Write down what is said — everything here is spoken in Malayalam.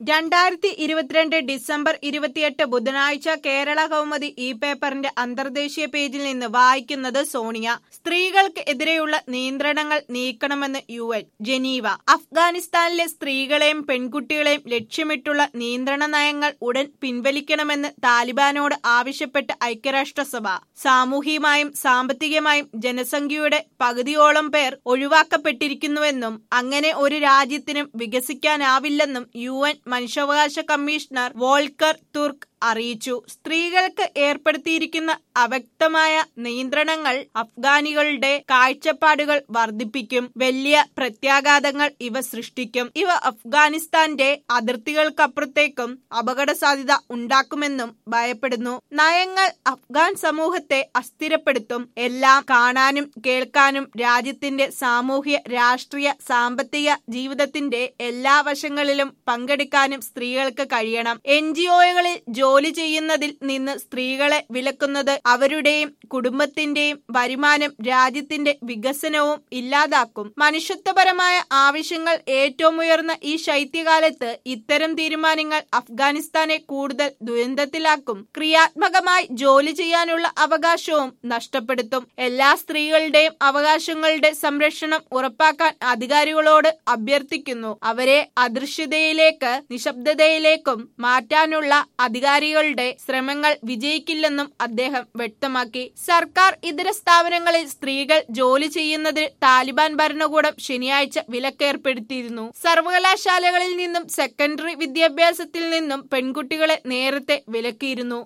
രണ്ടായിരത്തി ഇരുപത്തിരണ്ട് ഡിസംബർ ഇരുപത്തിയെട്ട് ബുധനാഴ്ച കേരള കൗമുദി ഈ പേപ്പറിന്റെ അന്തർദേശീയ പേജിൽ നിന്ന് വായിക്കുന്നത് സോണിയ സ്ത്രീകൾക്ക് എതിരെയുള്ള നിയന്ത്രണങ്ങൾ നീക്കണമെന്ന് യു എൻ ജനീവ അഫ്ഗാനിസ്ഥാനിലെ സ്ത്രീകളെയും പെൺകുട്ടികളെയും ലക്ഷ്യമിട്ടുള്ള നിയന്ത്രണ നയങ്ങൾ ഉടൻ പിൻവലിക്കണമെന്ന് താലിബാനോട് ആവശ്യപ്പെട്ട് ഐക്യരാഷ്ട്രസഭ സാമൂഹികമായും സാമ്പത്തികമായും ജനസംഖ്യയുടെ പകുതിയോളം പേർ ഒഴിവാക്കപ്പെട്ടിരിക്കുന്നുവെന്നും അങ്ങനെ ഒരു രാജ്യത്തിനും വികസിക്കാനാവില്ലെന്നും യു എൻ മനുഷ്യാവകാശ കമ്മീഷണർ വോൾക്കർ തുർക്ക് അറിയിച്ചു സ്ത്രീകൾക്ക് ഏർപ്പെടുത്തിയിരിക്കുന്ന അവ്യക്തമായ നിയന്ത്രണങ്ങൾ അഫ്ഗാനികളുടെ കാഴ്ചപ്പാടുകൾ വർദ്ധിപ്പിക്കും വലിയ പ്രത്യാഘാതങ്ങൾ ഇവ സൃഷ്ടിക്കും ഇവ അഫ്ഗാനിസ്ഥാന്റെ അതിർത്തികൾക്കപ്പുറത്തേക്കും അപകട സാധ്യത ഉണ്ടാക്കുമെന്നും ഭയപ്പെടുന്നു നയങ്ങൾ അഫ്ഗാൻ സമൂഹത്തെ അസ്ഥിരപ്പെടുത്തും എല്ലാം കാണാനും കേൾക്കാനും രാജ്യത്തിന്റെ സാമൂഹ്യ രാഷ്ട്രീയ സാമ്പത്തിക ജീവിതത്തിന്റെ എല്ലാ വശങ്ങളിലും പങ്കെടുക്കാനും സ്ത്രീകൾക്ക് കഴിയണം എൻ ജി ഒകളിൽ ജോലി ചെയ്യുന്നതിൽ നിന്ന് സ്ത്രീകളെ വിലക്കുന്നത് അവരുടെയും കുടുംബത്തിന്റെയും വരുമാനം രാജ്യത്തിന്റെ വികസനവും ഇല്ലാതാക്കും മനുഷ്യത്വപരമായ ആവശ്യങ്ങൾ ഏറ്റവും ഉയർന്ന ഈ ശൈത്യകാലത്ത് ഇത്തരം തീരുമാനങ്ങൾ അഫ്ഗാനിസ്ഥാനെ കൂടുതൽ ദുരന്തത്തിലാക്കും ക്രിയാത്മകമായി ജോലി ചെയ്യാനുള്ള അവകാശവും നഷ്ടപ്പെടുത്തും എല്ലാ സ്ത്രീകളുടെയും അവകാശങ്ങളുടെ സംരക്ഷണം ഉറപ്പാക്കാൻ അധികാരികളോട് അഭ്യർത്ഥിക്കുന്നു അവരെ അദൃശ്യതയിലേക്ക് നിശബ്ദതയിലേക്കും മാറ്റാനുള്ള അധികാരികളുടെ ശ്രമങ്ങൾ വിജയിക്കില്ലെന്നും അദ്ദേഹം വ്യക്തമാക്കി സർക്കാർ ഇതര സ്ഥാപനങ്ങളിൽ സ്ത്രീകൾ ജോലി ചെയ്യുന്നതിൽ താലിബാൻ ഭരണകൂടം ശനിയാഴ്ച വിലക്കേർപ്പെടുത്തിയിരുന്നു സർവകലാശാലകളിൽ നിന്നും സെക്കൻഡറി വിദ്യാഭ്യാസത്തിൽ നിന്നും പെൺകുട്ടികളെ നേരത്തെ വിലക്കിയിരുന്നു